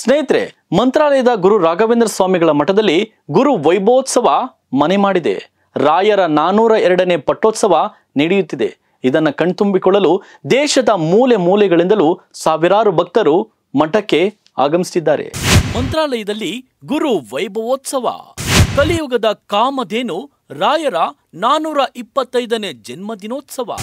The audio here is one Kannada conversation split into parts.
ಸ್ನೇಹಿತರೆ ಮಂತ್ರಾಲಯದ ಗುರು ರಾಘವೇಂದ್ರ ಸ್ವಾಮಿಗಳ ಮಠದಲ್ಲಿ ಗುರು ವೈಭವೋತ್ಸವ ಮನೆ ಮಾಡಿದೆ ರಾಯರ ನಾನೂರ ಎರಡನೇ ಪಟ್ಟೋತ್ಸವ ನಡೆಯುತ್ತಿದೆ ಇದನ್ನ ಕಣ್ತುಂಬಿಕೊಳ್ಳಲು ದೇಶದ ಮೂಲೆ ಮೂಲೆಗಳಿಂದಲೂ ಸಾವಿರಾರು ಭಕ್ತರು ಮಠಕ್ಕೆ ಆಗಮಿಸುತ್ತಿದ್ದಾರೆ ಮಂತ್ರಾಲಯದಲ್ಲಿ ಗುರು ವೈಭವೋತ್ಸವ ಕಲಿಯುಗದ ಕಾಮಧೇನು ರಾಯರ ನಾನೂರ ಇಪ್ಪತ್ತೈದನೇ ಜನ್ಮದಿನೋತ್ಸವ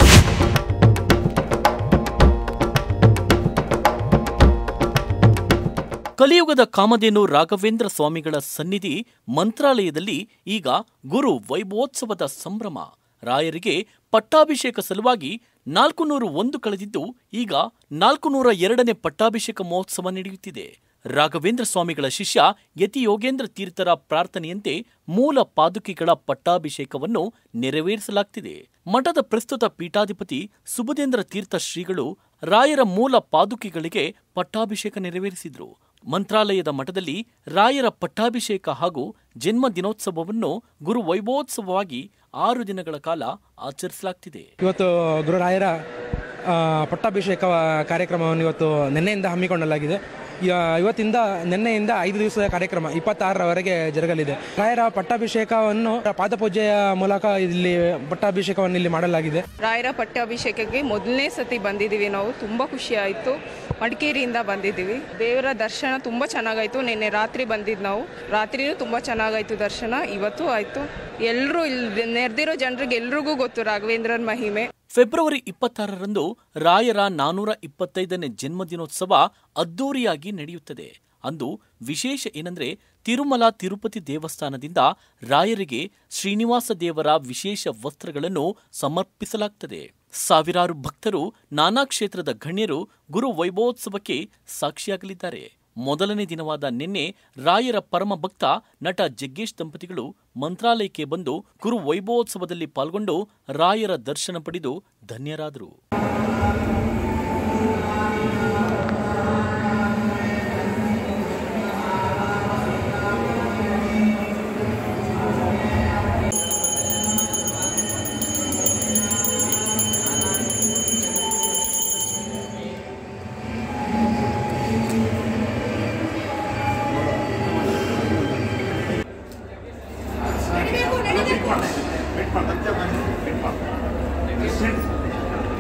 ಕಲಿಯುಗದ ಕಾಮಧೇನು ರಾಘವೇಂದ್ರ ಸ್ವಾಮಿಗಳ ಸನ್ನಿಧಿ ಮಂತ್ರಾಲಯದಲ್ಲಿ ಈಗ ಗುರು ವೈಭವೋತ್ಸವದ ಸಂಭ್ರಮ ರಾಯರಿಗೆ ಪಟ್ಟಾಭಿಷೇಕ ಸಲುವಾಗಿ ನಾಲ್ಕು ನೂರು ಒಂದು ಕಳೆದಿದ್ದು ಈಗ ನಾಲ್ಕು ನೂರ ಎರಡನೇ ಪಟ್ಟಾಭಿಷೇಕ ಮಹೋತ್ಸವ ನಡೆಯುತ್ತಿದೆ ರಾಘವೇಂದ್ರ ಸ್ವಾಮಿಗಳ ಶಿಷ್ಯ ಯತಿ ಯೋಗೇಂದ್ರ ತೀರ್ಥರ ಪ್ರಾರ್ಥನೆಯಂತೆ ಮೂಲ ಪಾದುಕೆಗಳ ಪಟ್ಟಾಭಿಷೇಕವನ್ನು ನೆರವೇರಿಸಲಾಗ್ತಿದೆ ಮಠದ ಪ್ರಸ್ತುತ ಪೀಠಾಧಿಪತಿ ಸುಬುಧೇಂದ್ರ ತೀರ್ಥ ಶ್ರೀಗಳು ರಾಯರ ಮೂಲ ಪಾದುಕೆಗಳಿಗೆ ಪಟ್ಟಾಭಿಷೇಕ ನೆರವೇರಿಸಿದ್ರು ಮಂತ್ರಾಲಯದ ಮಠದಲ್ಲಿ ರಾಯರ ಪಟ್ಟಾಭಿಷೇಕ ಹಾಗೂ ಜನ್ಮ ದಿನೋತ್ಸವವನ್ನು ಗುರು ವೈಭವೋತ್ಸವವಾಗಿ ಆರು ದಿನಗಳ ಕಾಲ ಆಚರಿಸಲಾಗ್ತಿದೆ ಇವತ್ತು ಗುರುರಾಯರ ಆ, ಪಟ್ಟಾಭಿಷೇಕ ಕಾರ್ಯಕ್ರಮವನ್ನು ಇವತ್ತು ನಿನ್ನೆಯಿಂದ ಹಮ್ಮಿಕೊಳ್ಳಲಾಗಿದೆ ಇವ- ಇವತ್ತಿಂದ ನಿನ್ನೆಯಿಂದ ಐದು ದಿವಸದ ಕಾರ್ಯಕ್ರಮ ಇಪ್ಪತ್ತಾರರವರೆಗೆ ಜರುಗಲಿದೆ ರಾಯರ ಪಟ್ಟಾಭಿಷೇಕವನ್ನು ಪಾದಪೂಜೆಯ ಮೂಲಕ ಇಲ್ಲಿ ಪಟ್ಟಾಭಿಷೇಕವನ್ನು ಇಲ್ಲಿ ಮಾಡಲಾಗಿದೆ ರಾಯರ ಪಟ್ಟಾಭಿಷೇಕಕ್ಕೆ ಮೊದಲನೇ ಸತಿ ಬಂದಿದ್ದೀವಿ ನಾವು ತುಂಬ ಖುಷಿ ಆಯಿತು ಮಡಿಕೇರಿಯಿಂದ ಬಂದಿದ್ದೀವಿ ದೇವರ ದರ್ಶನ ತುಂಬ ಚೆನ್ನಾಗಾಯಿತು ನಿನ್ನೆ ರಾತ್ರಿ ಬಂದಿದ್ದು ನಾವು ರಾತ್ರಿನೂ ತುಂಬ ಚೆನ್ನಾಗಾಯಿತು ದರ್ಶನ ಇವತ್ತು ಆಯಿತು ಎಲ್ಲರೂ ಇಲ್ಲಿ ನೆರೆದಿರೋ ಜನರಿಗೆ ಎಲ್ರಿಗೂ ಗೊತ್ತು ರಾಘವೇಂದ್ರನ ಮಹಿಮೆ ಫೆಬ್ರವರಿ ಇಪ್ಪತ್ತಾರರಂದು ರಾಯರ ನಾನೂರ ಇಪ್ಪತ್ತೈದನೇ ಜನ್ಮದಿನೋತ್ಸವ ಅದ್ದೂರಿಯಾಗಿ ನಡೆಯುತ್ತದೆ ಅಂದು ವಿಶೇಷ ಏನಂದ್ರೆ ತಿರುಮಲ ತಿರುಪತಿ ದೇವಸ್ಥಾನದಿಂದ ರಾಯರಿಗೆ ಶ್ರೀನಿವಾಸ ದೇವರ ವಿಶೇಷ ವಸ್ತ್ರಗಳನ್ನು ಸಮರ್ಪಿಸಲಾಗ್ತದೆ ಸಾವಿರಾರು ಭಕ್ತರು ನಾನಾ ಕ್ಷೇತ್ರದ ಗಣ್ಯರು ಗುರು ವೈಭವೋತ್ಸವಕ್ಕೆ ಸಾಕ್ಷಿಯಾಗಲಿದ್ದಾರೆ ಮೊದಲನೇ ದಿನವಾದ ನಿನ್ನೆ ರಾಯರ ಪರಮ ಭಕ್ತ ನಟ ಜಗ್ಗೇಶ್ ದಂಪತಿಗಳು ಮಂತ್ರಾಲಯಕ್ಕೆ ಬಂದು ಗುರು ವೈಭವೋತ್ಸವದಲ್ಲಿ ಪಾಲ್ಗೊಂಡು ರಾಯರ ದರ್ಶನ ಪಡೆದು ಧನ್ಯರಾದರು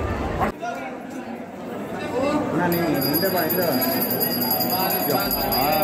ನಾನು ಹಿಂದೆ ಬಾ ಹಿಂದೆ ಬಾ.